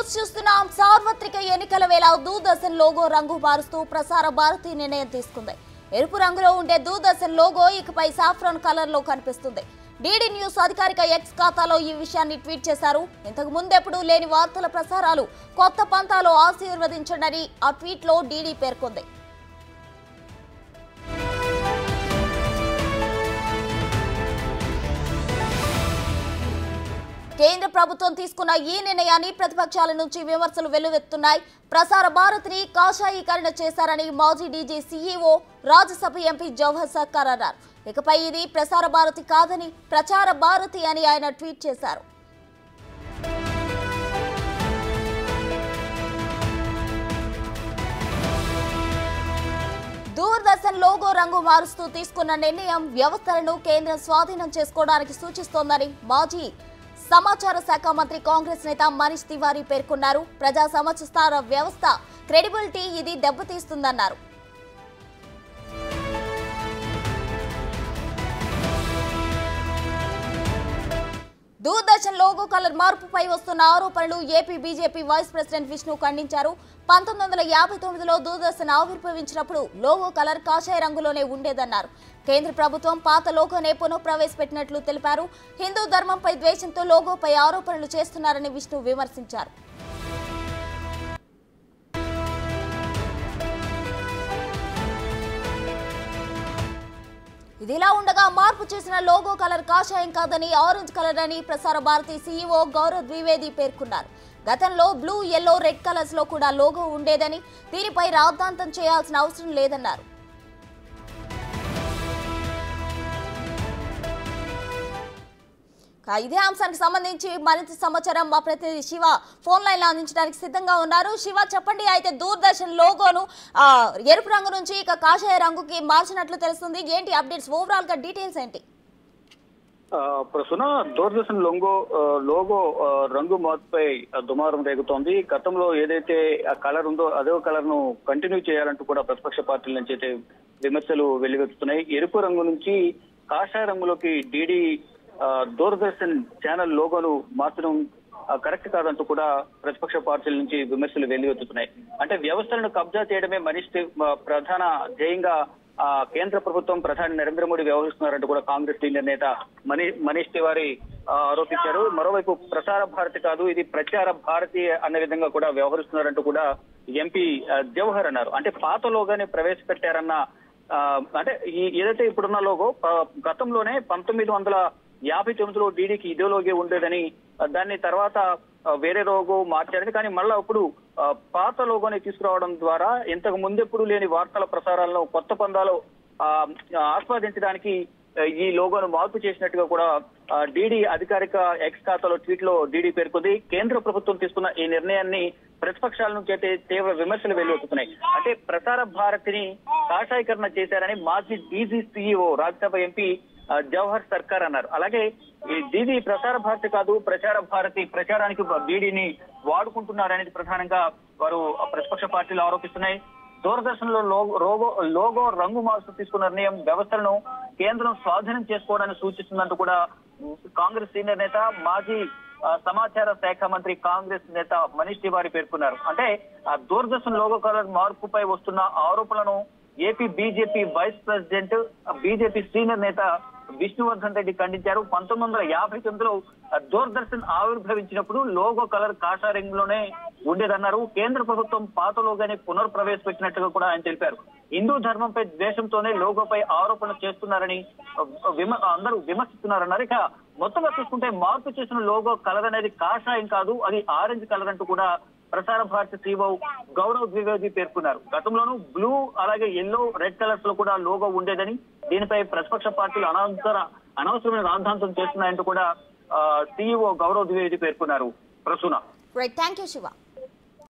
news చూస్తున్నాం సార్వత్రిక ఎన్నికల వేళ దూరదర్శన్ లోగో రంగు మారుస్తూ ప్రసార భారతి నిర్ణయం తీసుకుంది ఎరుపు రంగులో ఉండే దూరదర్శన్ లోగో ఇకపై సాఫ్రాన్ కలర్ లో కనిపిస్తుంది డీడీ న్యూస్ అధికారిక ఎక్స్ ఖాతాలో ఈ విషయాన్ని ట్వీట్ చేశారు ఇంతకు ముందెప్పుడు లేని వార్తల ప్రసారాలు కొత్త పంతాలో ఆశీర్వదించండి ఆ ట్వీట్ లో డీడీ పేర్కొంది కేంద్ర ప్రభుత్వం తీసుకున్న ఈ నిర్ణయాన్ని ప్రతిపక్షాల నుంచి విమర్శలు వెల్లువెత్తున్నాయి ప్రసార భారతిని కాషాయీకరణ చేశారని మాజీ DG CEO Rajya Sabha MP Jawhar Sircar అన్నారు ఇకపై ఇది ప్రసార భారతి కాదని ప్రచార భారతి అని ఆయన ట్వీట్ చేశారు దూరదర్శన్ లోగో రంగు మారుస్తూ తీసుకున్న నిర్ణయం వ్యవస్థలను కేంద్రం స్వాధీనం చేసుకోవడానికి సూచిస్తోందని మాజీ సమాచార శాఖ మంత్రి కాంగ్రెస్ నేత మనీష్ తివారీ పేర్కొన్నారు ప్రజా సమాచార వ్యవస్థ క్రెడిబిలిటీ ఇది దెబ్బతీస్తుందన్నారు దూరదర్శన్ లోగో కలర్ మార్పుపై వస్తున్న ఆరోపణలు AP BJP vice president Vishnu ఖండించారు పంతొమ్మిది వందల యాభై తొమ్మిదిలో దూరదర్శన్ ఆవిర్భవించినప్పుడు లోగో కలర్ కాషాయ రంగులోనే ఉండేదన్నారు కేంద్ర ప్రభుత్వం పాత లోగోనే పునః ప్రవేశపెట్టినట్లు తెలిపారు హిందూ ధర్మంపై ద్వేషంతో లోగోపై ఆరోపణలు చేస్తున్నారని విష్ణు విమర్శించారు ఇదిలా ఉండగా మార్పు చేసిన లోగో కలర్ కాషాయం కాదని ఆరెంజ్ కలర్ అని ప్రసార భారతి సీఈఓ గౌరవ్ ద్వివేది పేర్కొన్నారు గతంలో బ్లూ ఎల్లో రెడ్ కలర్స్ లో కూడా లోగో ఉండేదని దీనిపై రాద్ధాంతం చేయాల్సిన అవసరం లేదన్నారు ఇక ఇదే అంశానికి సంబంధించి మరింత సమాచారం మా ప్రతినిధి శివ ఫోన్ లైన్ లో అందించడానికి సిద్ధంగా ఉన్నారు శివ చెప్పండి అయితే దూరదర్శన్ లోగోను ఆ, ఎరుపు రంగు నుంచి ఇక కాషాయ రంగుకి మార్చినట్లు తెలుస్తుంది ఏంటి అప్డేట్స్ ఓవరాల్ గా డీటెయిల్స్ ఏంటి ఆ, ప్రస్తుత దూరదర్శన్ లొంగో ఆ, లోగో ఆ, రంగు మార్పుపై ఆ, దుమారం రేగుతోంది గతంలో ఏదైతే ఆ కలర్ ఉందో అదే కలర్ ను కంటిన్యూ చేయాలంటూ కూడా ప్రతిపక్ష పార్టీల నుంచి అయితే విమర్శలు వెల్లువెత్తుతున్నాయి ఎరుపు రంగు నుంచి కాషాయ రంగులోకి డీడీ ఆ, దూరదర్శన్ ఛానల్ లోగోను మార్చడం ఆ, కరెక్ట్ కాదంటూ కూడా ప్రతిపక్ష పార్టీల నుంచి విమర్శలు వెల్లువెత్తుతున్నాయి అంటే వ్యవస్థలను కబ్జా చేయడమే మనీష్ తి- ఆ, ప్రధాన ధ్యేయంగా ఆ, కేంద్ర ప్రభుత్వం ప్రధాని నరేంద్ర మోడీ వ్యవహరిస్తున్నారంటూ కూడా కాంగ్రెస్ సీనియర్ నేత మనీ మనీష్ తివారీ ఆ, ఆరోపించారు మరోవైపు ప్రసార భారతి కాదు ఇది ప్రచార భారతి అన్న విధంగా కూడా వ్యవహరిస్తున్నారంటూ కూడా ఎంపీ ఆ, జవహర్ అన్నారు అంటే పాత లోగానే ప్రవేశపెట్టారన్న ఆ, అంటే ఈ ఏదైతే ఇప్పుడున్న లోగో ప- గతంలోనే పంతొమ్మిది వందల యాభై తొమ్మిదిలో డీడీకి ఇదే లోగే ఉండేదని ఆ, దాన్ని తర్వాత ఆ, వేరే లోగో మార్చారని కానీ మళ్ళా ఇప్పుడు ఆ, పాత లోగోని తీసుకురావడం ద్వారా ఇంతకు ముందెప్పుడు లేని వార్తల ప్రసారాలను కొత్త పందాలు ఆ, ఆస్వాదించడానికి ఆ, ఈ లోగోను మార్పు చేసినట్టుగా కూడా డీడీ అధికారిక ఎక్స్ ఖాతాలో ట్వీట్ లో డీడీ పేర్కొంది కేంద్ర ప్రభుత్వం తీసుకున్న ఈ నిర్ణయాన్ని ప్రతిపక్షాల నుంచి అయితే తీవ్ర విమర్శలు వెల్లువెత్తుతున్నాయి అంటే ప్రసార భారతిని కాషాయకరణ చేశారని మాజీ డీజీ సీఈఓ రాజ్యసభ ఎంపీ ఆ, జవహర్ సర్కార్ అన్నారు అలాగే ఈ డీడీ ప్రసార భారతి కాదు ప్రచార భారతి ప్రచారానికి డీడీని వాడుకుంటున్నారనేది ప్రధానంగా వారు ప్రతిపక్ష పార్టీలు ఆరోపిస్తున్నాయి దూరదర్శన్ లో లోగో రోగో లోగో రంగు మార్పు తీసుకున్న నిర్ణయం వ్యవస్థలను కేంద్రం స్వాధీనం చేసుకోవడాన్ని సూచిస్తుందంటూ కూడా కాంగ్రెస్ సీనియర్ నేత మాజీ ఆ, సమాచార శాఖ మంత్రి కాంగ్రెస్ నేత మనీష్ తివారీ పేర్కొన్నారు అంటే ఆ దూరదర్శన్ లోగో కలర్ మార్పుపై వస్తున్న ఆరోపణలను AP BJP vice president BJP senior నేత విష్ణువర్ధన్ రెడ్డి ఖండించారు పంతొమ్మిది వందల యాభై తొమ్మిదిలో దూరదర్శన్ ఆవిర్భవించినప్పుడు లోగో కలర్ కాషా రంగులోనే ఉండేదన్నారు కేంద్ర ప్రభుత్వం పాత లోగానే పునర్ప్రవేశపెట్టినట్టుగా కూడా ఆయన తెలిపారు హిందూ ధర్మంపై ద్వేషంతోనే లోగోపై ఆరోపణలు చేస్తున్నారని విమ అందరూ విమర్శిస్తున్నారన్నారు ఇక మొత్తంగా చూసుకుంటే మార్పు చేసిన లోగో కలర్ అనేది కాషాయం కాదు అది ఆరెంజ్ కలర్ అంటూ కూడా ప్రసార భారతి సీఓ గౌరవ్ ద్వివేది పేర్కొన్నారు గతంలోనూ బ్లూ అలాగే ఎల్లో రెడ్ కలర్స్ లో కూడా లోగో ఉండేదని దీనిపై ప్రతిపక్ష పార్టీలు అనవసర అనవసరమైన రాద్ధాంతం చేస్తున్నాయంటూ కూడా సీఈఓ గౌరవ్ ద్వివేది పేర్కొన్నారు Prasuna right thank you Shiva